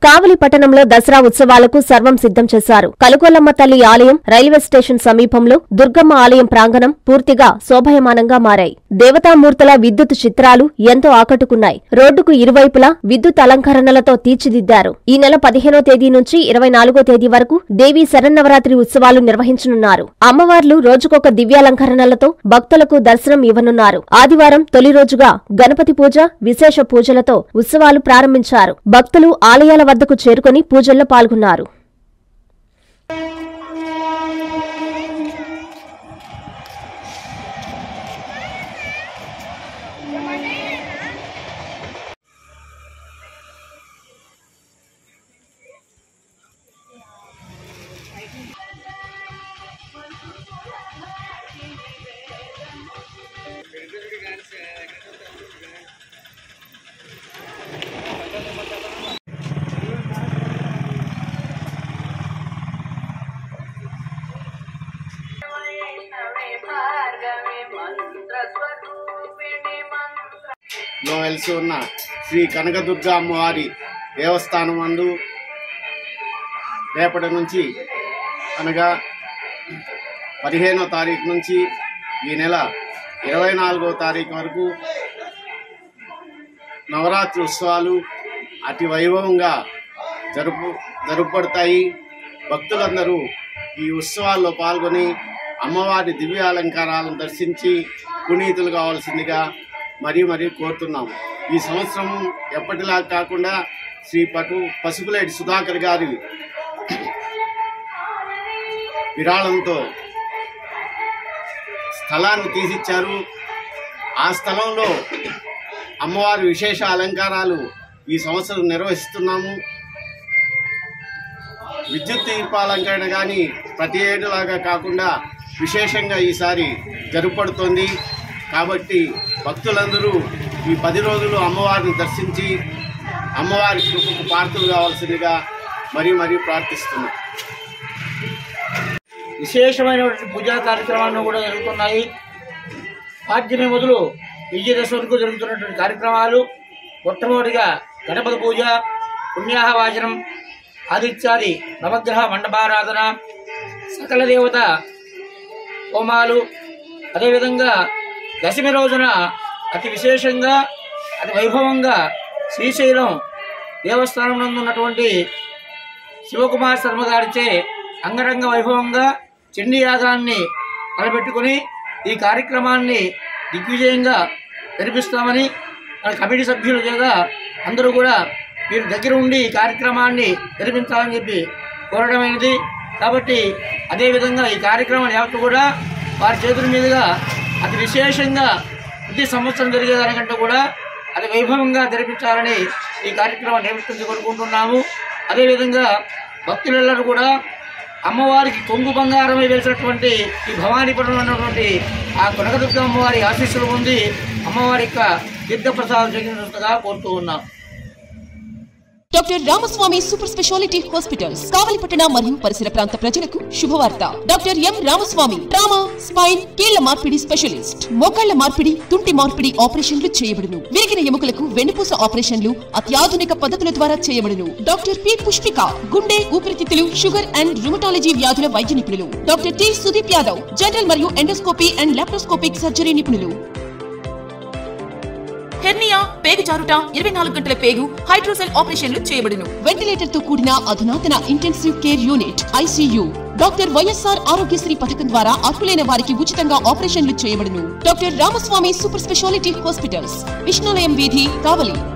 కావలి పట్టణంలో దసరా ఉత్సవాలకు సర్వం సిద్ధం చేశారు కలుగొల్లమ్మ తల్లి ఆలయం రైల్వే స్టేషన్ సమీపంలో దుర్గమ్మ ఆలయం ప్రాంగణం పూర్తిగా శోభయమానంగా మారాయి దేవతామూర్తుల విద్యుత్ చిత్రాలు ఎంతో ఆకట్టుకున్నాయి రోడ్డుకు ఇరువైపులా విద్యుత్ అలంకరణలతో తీర్చిదిద్దారు ఈ నెల పదిహేనో తేదీ నుంచి ఇరవై నాలుగో తేదీ వరకు దేవీ శరన్నవరాత్రి ఉత్సవాలు నిర్వహించనున్నారు అమ్మవార్లు రోజుకొక దివ్యాలంకరణలతో భక్తులకు దర్శనం ఇవ్వనున్నారు ఆదివారం తొలి రోజుగా గణపతి పూజ విశేష పూజలతో ఉత్సవాలు ప్రారంభించారు భక్తులు ఆలయాల వద్దకు చేరుకొని పూజల్లో పాల్గొన్నారు వైష్ణవే భార్గవే మంత్రస్వరూపిణి మంత్ర లో వెలిసి ఉన్న శ్రీ కనకదుర్గ అమ్మవారి దేవస్థానం అందు రేపటి నుంచి అనగా పదిహేనో తారీఖు నుంచి ఈ నెల ఇరవై నాలుగో తారీఖు వరకు నవరాత్రి ఉత్సవాలు అతి వైభవంగా జరుపు జరుపబడతాయి భక్తులందరూ ఈ ఉత్సవాల్లో పాల్గొని అమ్మవారి దివ్య అలంకారాలను దర్శించి పునీతులు కావాల్సిందిగా మరీ మరీ కోరుతున్నాం ఈ సంవత్సరం ఎప్పటిలా కాకుండా శ్రీ పటు పసుపులేటి సుధాకర్ గారి విరాళంతో స్థలాన్ని తీసిచ్చారు ఆ స్థలంలో అమ్మవారి విశేష అలంకారాలు ఈ సంవత్సరం నిర్వహిస్తున్నాము విద్యుత్ దీపాలంకరణ కానీ ప్రతి ఏడులాగా కాకుండా విశేషంగా ఈసారి జరుపబడుతోంది కాబట్టి భక్తులందరూ ఈ పది రోజులు అమ్మవారిని దర్శించి అమ్మవారి కృపకు పాత్రలు కావాల్సిందిగా మరీ మరీ ప్రార్థిస్తున్నాం విశేషమైనటువంటి పూజా కార్యక్రమాలను కూడా జరుగుతున్నాయి పాడ్యమి మొదలు విజయదశమి వరకు జరుగుతున్నటువంటి కార్యక్రమాలు మొట్టమొదటిగా గణపతి పూజ పుణ్యాహవాచనం ఆదిత్యాది నవగ్రహ మండపారాధన సకల దేవత హోమాలు అదేవిధంగా దశమి రోజున అతి విశేషంగా అతి వైభవంగా శ్రీశైలం దేవస్థానం నందు ఉన్నటువంటి శివకుమార్ శర్మ గారిచే అంగరంగ వైభవంగా చండీ యాగాన్ని తలపెట్టుకుని ఈ కార్యక్రమాన్ని దిగ్విజయంగా జరిపిస్తామని మన కమిటీ సభ్యుల చేత అందరూ కూడా మీరు దగ్గర ఉండి ఈ కార్యక్రమాన్ని జరిపించాలని చెప్పి కోరడమైనది కాబట్టి అదేవిధంగా ఈ కార్యక్రమం యావత్తు కూడా వారి చేతుల మీదుగా అతి విశేషంగా ప్రతి సంవత్సరం జరిగే దానికంటే కూడా అది వైభవంగా జరిపించాలని ఈ కార్యక్రమం నిర్వర్తించి కోరుకుంటున్నాము అదేవిధంగా భక్తులందరూ కూడా అమ్మవారికి కొంగు బంగారమై వెలిసినటువంటి ఈ భవానీపురం ఉన్నటువంటి ఆ కనకదుర్గ అమ్మవారి ఆశీస్సులు పొంది అమ్మవారి యొక్క తీర్థప్రసాదం జరిగినట్టుగా కోరుతూ ఉన్నాం doctor Ramaswamy super speciality hospitals కావలిపట్టణ మరియు పరిసర ప్రాంత ప్రజలకు శుభవార్త doctor M Ramaswamy trauma spine కీళ్ల మార్పిడి స్పెషలిస్ట్ మోకాళ్ల మార్పిడి తుంటి మార్పిడి ఆపరేషన్లు చేయబడును విరిగిన ఎముకలకు వెన్నుపూస ఆపరేషన్లు అత్యాధునిక పద్ధతుల ద్వారా చేయబడును డాక్టర్ పి పుష్పిక గుండె ఊపిరితిత్తులు షుగర్ అండ్ రుమటాలజీ వ్యాధుల వైద్య నిపుణులు doctor T Sudeep Yadav general మరియు ఎండోస్కోపీ అండ్ లాప్రోస్కోపిక్ సర్జరీ నిపుణులు హెర్నియా పేగు జారుట ఇరవై నాలుగు గంటల పేగు హైడ్రోసెల్ ఆపరేషన్లు చేయబడును వెంటిలేటర్ తో కూడిన అధునాతన intensive care unit ICU doctor YSR Aarogyasri పథకం ద్వారా అర్హులైన వారికి ఉచితంగా ఆపరేషన్లు చేయబడును doctor Ramaswamy super speciality hospitals Vishnulayam వీధి కావలి